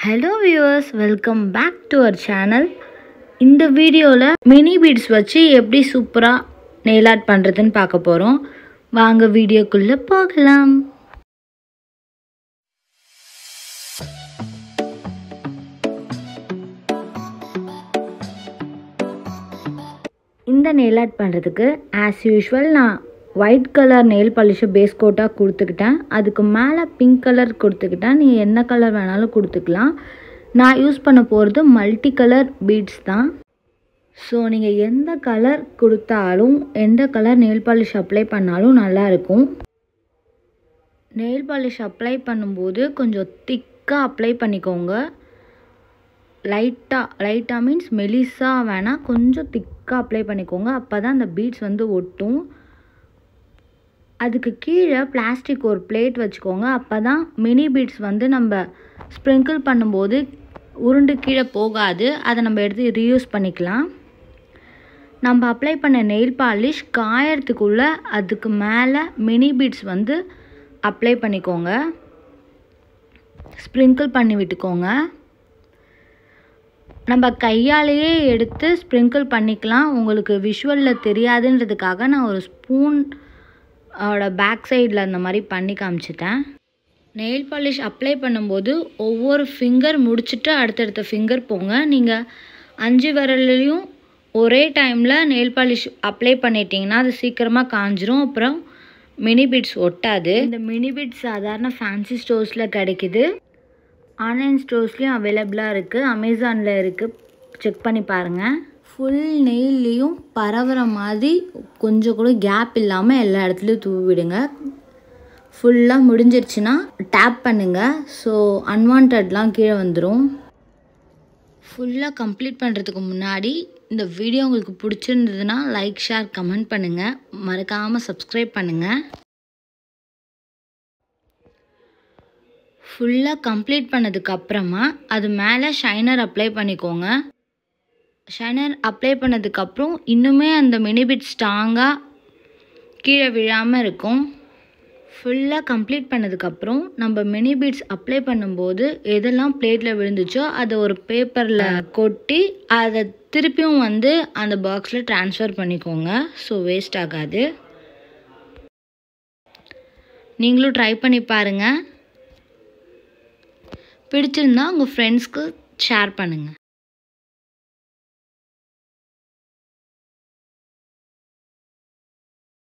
hello viewers welcome back to our channel இந்த வீடியோவில் mini beads வச்சு எப்படி சூப்பராக நெயில் ஆர்ட் பண்ணுறதுன்னு பார்க்க போகிறோம் வாங்க வீடியோக்குள்ளே போகலாம் இந்த நெயில் ஆர்ட் பண்ணுறதுக்கு ஆஸ் யூஷுவல் நான் ஒயிட் கலர் நெயில் பாலிஷை பேஸ் கோட்டாக கொடுத்துக்கிட்டேன் அதுக்கு மேலே பிங்க் கலர் கொடுத்துக்கிட்டேன் நீ என்ன கலர் வேணாலும் கொடுத்துக்கலாம் நான் யூஸ் பண்ண போகிறது மல்டி கலர் பீட்ஸ் தான் ஸோ நீங்கள் எந்த கலர் கொடுத்தாலும் எந்த கலர் நெயில் பாலிஷ் அப்ளை பண்ணாலும் நல்லாயிருக்கும் நெயில் பாலிஷ் அப்ளை பண்ணும்போது கொஞ்சம் திக்காக அப்ளை பண்ணிக்கோங்க லைட்டாக லைட்டாக மீன்ஸ் மெலிஸாக வேணால் கொஞ்சம் திக்காக அப்ளை பண்ணிக்கோங்க அப்போ தான் அந்த பீட்ஸ் வந்து ஒட்டும் அதுக்கு கீழே பிளாஸ்டிக் ஒரு பிளேட் வச்சுக்கோங்க அப்போ தான் மினி பீட்ஸ் வந்து நம்ம ஸ்ப்ரிங்கிள் பண்ணும்போது உருண்டு கீழே போகாது அதை நம்ம எடுத்து ரீயூஸ் பண்ணிக்கலாம் நம்ம அப்ளை பண்ண நெயில் பாலிஷ் காயறதுக்குள்ளே அதுக்கு மேலே மினி பீட்ஸ் வந்து அப்ளை பண்ணிக்கோங்க ஸ்ப்ரிங்கிள் பண்ணி விட்டுக்கோங்க நம்ம கையாலேயே எடுத்து ஸ்ப்ரிங்கிள் பண்ணிக்கலாம் உங்களுக்கு விஷுவலில் தெரியாதுன்றதுக்காக நான் ஒரு ஸ்பூன் ஓட பேக் சைடில் அந்த மாதிரி பண்ணி காமிச்சிட்டேன் நெயில் பாலிஷ் அப்ளை பண்ணும்போது ஒவ்வொரு ஃபிங்கர் முடிச்சுட்டு அடுத்தடுத்த ஃபிங்கர் போங்க நீங்கள் அஞ்சு விரல்லையும் ஒரே டைமில் நெயில் பாலிஷ் அப்ளை பண்ணிட்டீங்கன்னா அது சீக்கிரமாக காஞ்சிரும் அப்புறம் மினி பீட்ஸ் ஒட்டாது இந்த மினி பீட்ஸ் சாதாரண ஃபேன்சி ஸ்டோர்ஸில் கிடைக்குது ஆன்லைன் ஸ்டோர்ஸ்லேயும் அவைலபிளாக இருக்குது அமேசானில் இருக்குது செக் பண்ணி பாருங்கள் ஃபுல் நெய்லேயும் பரவுற மாதிரி கொஞ்சம் கூட கேப் இல்லாமல் எல்லா இடத்துலையும் தூவி விடுங்க ஃபுல்லாக முடிஞ்சிருச்சுன்னா டேப் பண்ணுங்கள் ஸோ அன்வான்டட்லாம் கீழே வந்துடும் ஃபுல்லாக கம்ப்ளீட் பண்ணுறதுக்கு முன்னாடி இந்த வீடியோ உங்களுக்கு பிடிச்சிருந்ததுன்னா லைக் ஷேர் கமெண்ட் பண்ணுங்கள் மறக்காமல் சப்ஸ்கிரைப் பண்ணுங்கள் ஃபுல்லாக கம்ப்ளீட் பண்ணதுக்கப்புறமா அது மேலே ஷைனர் அப்ளை பண்ணிக்கோங்க ஷைனர் அப்ளை பண்ணதுக்கப்புறம் இன்னுமே அந்த மினிபிட் ஸ்ட்ராங்காக கீழே விழாமல் இருக்கும் ஃபுல்லாக கம்ப்ளீட் பண்ணதுக்கப்புறம் நம்ம மினி பீட்ஸ் அப்ளை பண்ணும்போது எதெல்லாம் பிளேட்டில் விழுந்துச்சோ அதை ஒரு பேப்பரில் கொட்டி அதை திருப்பியும் வந்து அந்த பாக்ஸில் ட்ரான்ஸ்ஃபர் பண்ணிக்கோங்க ஸோ வேஸ்ட் ஆகாது நீங்களும் ட்ரை பண்ணி பாருங்கள் பிடிச்சிருந்தா உங்கள் ஃப்ரெண்ட்ஸ்க்கு ஷேர் பண்ணுங்கள்